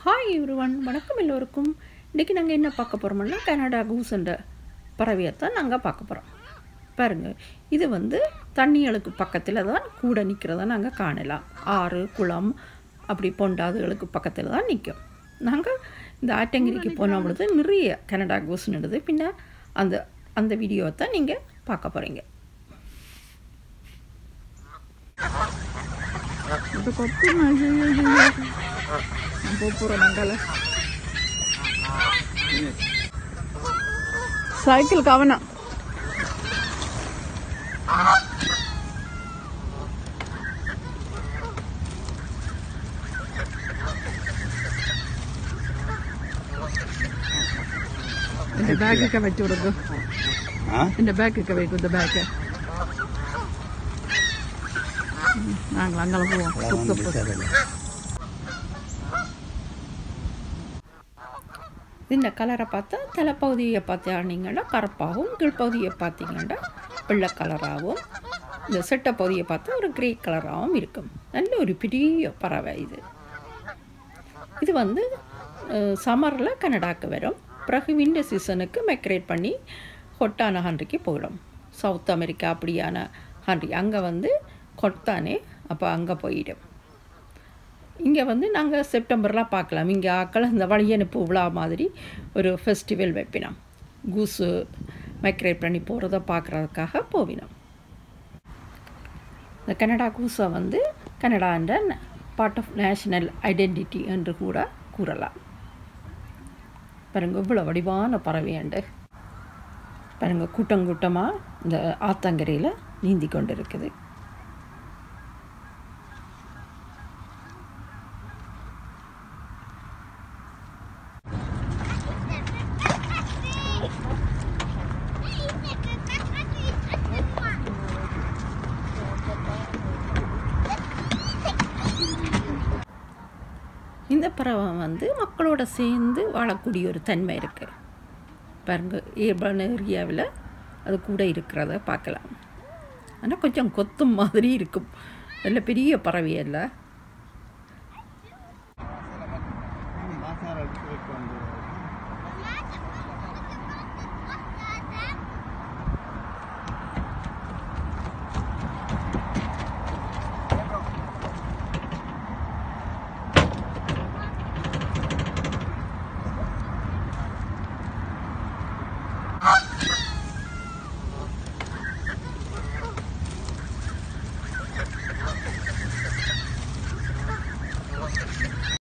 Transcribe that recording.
hi everyone வணக்கம் எல்லோருக்கும் இன்றைக்கி நாங்கள் என்ன பார்க்க போகிறோம்னா கனடா கூசுன்ற பறவையைத்தான் நாங்கள் பார்க்க போகிறோம் பாருங்கள் இது வந்து தண்ணிகளுக்கு பக்கத்தில் தான் கூட நிற்கிறத நாங்கள் காணலாம் ஆறு குளம் அப்படி பொண்டாதுகளுக்கு பக்கத்தில் தான் நிற்கும் நாங்கள் இந்த ஆட்டங்கிரிக்கு போன பொழுது நிறைய கனடா கூஸ் நடுது பின்ன அந்த அந்த வீடியோவை தான் நீங்கள் பார்க்க போகிறீங்க itu kopi aja ya ya ya Bubur nangkala cycle కావనా എന്റെ ബാഗൊക്കെ വെച്ചു കൊടുക്കും എന്റെ ബാഗൊക്കെ വെക്കും இந்த ബാഗ് நாங்கள் அங்கே போவோம் துப்பு துப்பு இந்த கலரை பார்த்தா தலைப்பகுதியை பார்த்தீங்கன்னா கருப்பாகவும் கீழ்ப்பகுதியை பார்த்தீங்கன்னா வெள்ளை கலராகவும் இந்த செட்டை பகுதியை பார்த்தா ஒரு கிரே கலராகவும் இருக்கும் நல்ல ஒரு பெரிய பறவை இது இது வந்து சம்மரில் கனடாக்கு வரும் பிறகு விண்டர் சீசனுக்கு மைக்ரேட் பண்ணி ஹொட்டான ஹண்ட்ரிக்கு போயிடும் சவுத் அமெரிக்கா அப்படியான ஹண்ட்ரி அங்கே வந்து கொட்டானே அப்போ அங்கே போயிடும் இங்கே வந்து நாங்கள் செப்டம்பர்லாம் பார்க்கலாம் இங்கே ஆக்கள் இந்த வழியனுப்பு விழா மாதிரி ஒரு ஃபெஸ்டிவல் வைப்பினோம் கூஸு மைக்ரேட் பண்ணி போகிறத பார்க்குறதுக்காக போவினோம் இந்த கனடா கூஸை வந்து கனடான்ற பார்ட் ஆஃப் நேஷனல் ஐடென்டிட்டி என்று கூட கூறலாம் பாருங்க இவ்வளோ வடிவான பறவையாண்டு பாருங்க கூட்டம் கூட்டமாக இந்த ஆத்தங்கரையில் நீந்தி கொண்டு இருக்குது இந்த பறவை வந்து மக்களோட சேர்ந்து வாழக்கூடிய ஒரு தன்மை இருக்குது பாருங்க ஏர்பன் ஏரியாவில் அது கூட இருக்கிறத பார்க்கலாம் ஆனால் கொஞ்சம் கொத்தும் மாதிரி இருக்கும் நல்ல பெரிய பறவை இல்லை